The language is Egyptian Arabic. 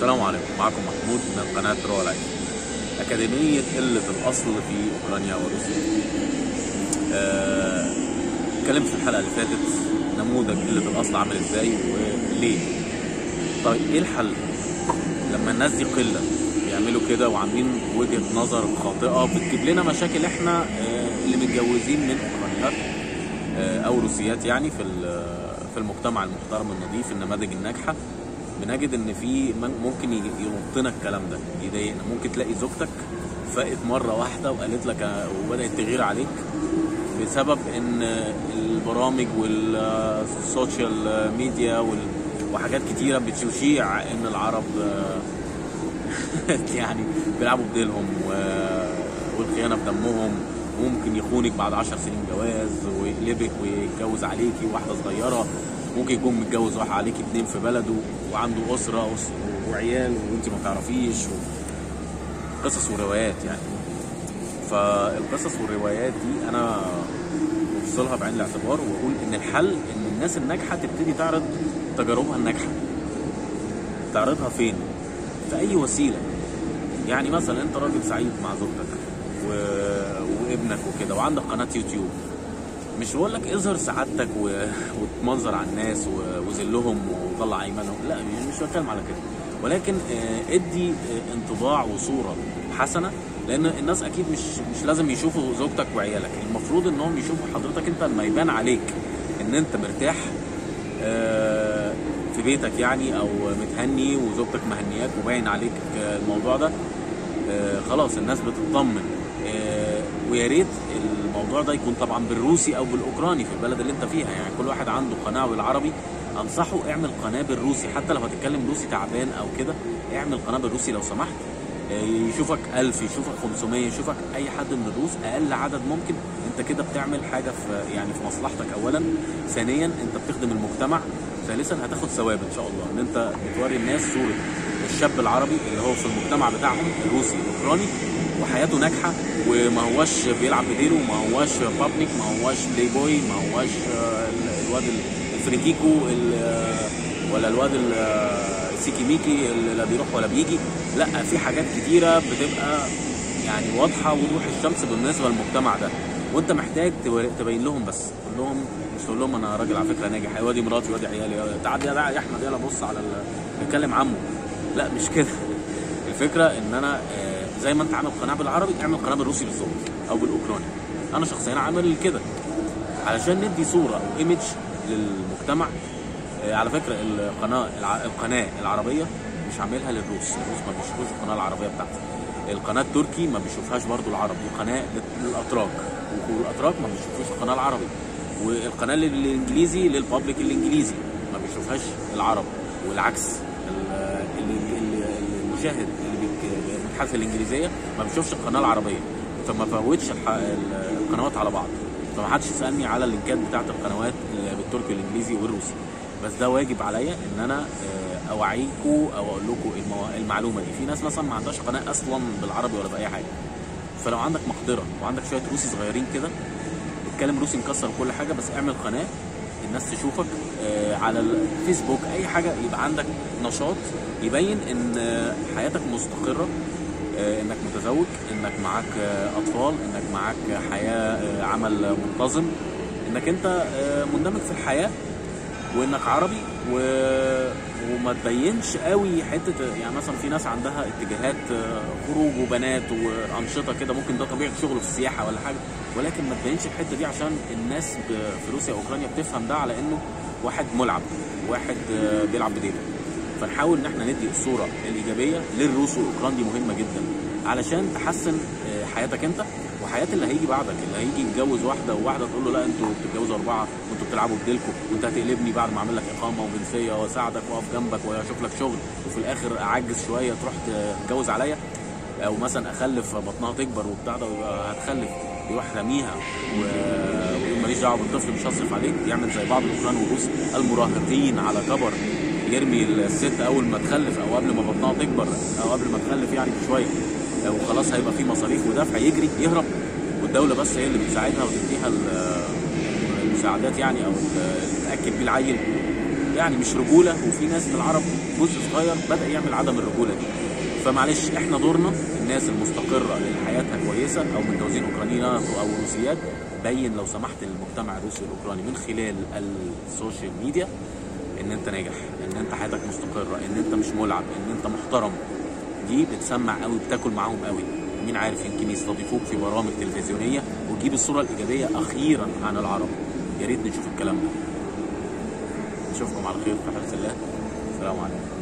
السلام عليكم معكم محمود من قناة رو لايف أكاديمية قلة الأصل في أوكرانيا وروسيا آه، اتكلمت في الحلقة اللي فاتت نموذج قلة الأصل عامل ازاي وليه طيب ايه الحل لما الناس دي قلة بيعملوا كده وعاملين وجهة نظر خاطئة بتجيب لنا مشاكل احنا آه، اللي متجوزين من أوكرانيات آه، أو روسيات يعني في ال- في المجتمع المحترم النظيف النماذج الناجحة بنجد ان في من- ممكن يجي- ينطنا الكلام ده يضايقنا ممكن تلاقي زوجتك فاقت مره واحده وقالت لك آه، وبدات تغير عليك بسبب ان البرامج والسوشيال ميديا وال- وحاجات كتيره بتشيع ان العرب آه، يعني بيلعبوا بديلهم و- والخيانه بدمهم ممكن يخونك بعد عشر سنين جواز ويقلبك ويتجوز عليكي واحده صغيره ممكن يكون متجوز واحد عليكي اتنين في بلده وعنده اسره وس- وعيال وانت ما تعرفيش و- قصص وروايات يعني فالقصص والروايات دي انا بفصلها بعين الاعتبار واقول ان الحل ان الناس الناجحه تبتدي تعرض تجاربها الناجحه تعرضها فين في اي وسيله يعني مثلا انت راجل سعيد مع زوجتك و... وابنك وكده وعندك قناه يوتيوب مش بقول لك اظهر سعادتك و... وتمنظر على الناس و... وذلهم وطلع ايمانهم لا مش بتكلم على كده ولكن آه، ادي آه، انطباع وصوره حسنه لان الناس اكيد مش مش لازم يشوفوا زوجتك وعيالك المفروض انهم يشوفوا حضرتك انت لما يبان عليك ان انت مرتاح آه، في بيتك يعني او متهني وزوجتك مهنياك وباين عليك آه، الموضوع ده آه، خلاص الناس بتطمن آه، ويا ريت الموضوع ده يكون طبعا بالروسي او بالاوكراني في البلد اللي انت فيها يعني كل واحد عنده قناه بالعربي انصحه اعمل قناه بالروسي حتى لو هتتكلم روسي تعبان او كده اعمل قناه بالروسي لو سمحت آه، يشوفك 1000 يشوفك 500 يشوفك اي حد من الروس اقل عدد ممكن انت كده بتعمل حاجه في يعني في مصلحتك اولا ثانيا انت بتخدم المجتمع ثالثا هتاخد ثواب ان شاء الله ان انت بتوري الناس صوره الشاب العربي اللي هو في المجتمع بتاعهم الروسي الاوكراني وحياته ناجحه وما هواش بيلعب بديله ما هواش بابليك ما هواش بلاي بوي ما هواش آه، الواد الفريكيكو ال- آه، ولا الواد ال- آه، السيكي ميكي اللي لا بيروح ولا بيجي لا في حاجات كتيره بتبقى يعني واضحه وضوح الشمس بالنسبه للمجتمع ده وانت محتاج تور- تبين لهم بس تقول لهم مش تقول لهم انا راجل على فكره ناجح يا وادي مراتي وادي عيالي يا- تعالى يا يا احمد يلا بص على ال- نتكلم عمه لا مش كده الفكره ان انا آه، زي ما انت عامل قناه بالعربي اعمل قناه بالروسي بالظبط او بالاوكراني انا شخصيا عامل كده علشان ندي صوره او ايمج للمجتمع آه، على فكره القناه الع- القناه العربيه مش عاملها للروس الروس ما بيشوفوش القناه العربيه بتاعتي القناه التركي ما بيشوفهاش برضو العرب دي قناه لل- للاتراك والاتراك ما بيشوفوش القناه العربي والقناه ال- الانجليزي للبابليك الانجليزي ما بيشوفهاش العرب والعكس ال- ال- ال- المشاهد اللي بيك- بيتحدث الانجليزيه ما بيشوفش القناه العربيه فما فوتش الح- ال- القنوات على بعض فما حدش يسالني على اللينكات بتاعت القنوات اللي بالتركي والانجليزي والروسي بس ده واجب عليا ان انا آه، اوعيكم او اقول لكم المو- المعلومه دي في ناس مثلا ما عندهاش قناه اصلا بالعربي ولا باي حاجه فلو عندك مقدره وعندك شويه روسي صغيرين كده اتكلم روسي مكسر وكل حاجه بس اعمل قناه الناس تشوفك آه، على الفيسبوك اي حاجه يبقى عندك نشاط يبين ان آه، حياتك مستقره آه، انك متزوج انك معاك آه، اطفال انك معاك حياه آه، عمل منتظم انك انت آه، مندمج في الحياه وانك عربي و... وما تبينش قوي حته يعني مثلا في ناس عندها اتجاهات آه، خروج وبنات وانشطه كده ممكن ده طبيعه شغله في السياحه ولا حاجه ولكن ما تبينش الحته دي عشان الناس ب- في روسيا واوكرانيا بتفهم ده على انه واحد ملعب واحد آه، بيلعب بديله فنحاول ان احنا ندي الصوره الايجابيه للروس والاوكران دي مهمه جدا علشان تحسن آه، حياتك انت وحياه اللي هيجي بعدك اللي هيجي يتجوز واحده وواحده تقول له لا انتوا بتتجوزوا اربعه وانتوا بتلعبوا بديلكم وانت هتقلبني بعد ما اعمل لك اقامه وجنسيه واساعدك واقف جنبك واشوف لك شغل وفي الاخر اعجز شويه تروح تتجوز عليا او مثلا اخلف بطنها تكبر وبتاع ده ويبقى هتخلف يروح راميها و- ويقول ماليش دعوه بالطفل مش هصرف عليك يعمل زي بعض الاوكران والروس المراهقين على كبر يرمي الست اول ما تخلف او قبل ما بطنها تكبر او قبل ما تخلف يعني بشويه وخلاص هيبقى في مصاريف ودفع يجري يهرب والدوله بس هي اللي بتساعدها وتديها ال- المساعدات يعني او ال- اللي تاكل بيه العيل يعني مش رجوله وفي ناس من العرب جزء صغير بدا يعمل عدم الرجوله دي فمعلش احنا دورنا الناس المستقره اللي حياتها كويسه او متجوزين اوكرانيين او روسيات بين لو سمحت للمجتمع الروسي الاوكراني من خلال السوشيال ميديا ان انت ناجح ان انت حياتك مستقره ان انت مش ملعب ان انت محترم دي بتسمع قوي بتاكل معاهم قوي مين عارف يمكن يستضيفوك في برامج تلفزيونيه وتجيب الصوره الايجابيه اخيرا عن العرب يا ريت نشوف الكلام ده نشوفكم على خير في حفظ الله السلام عليكم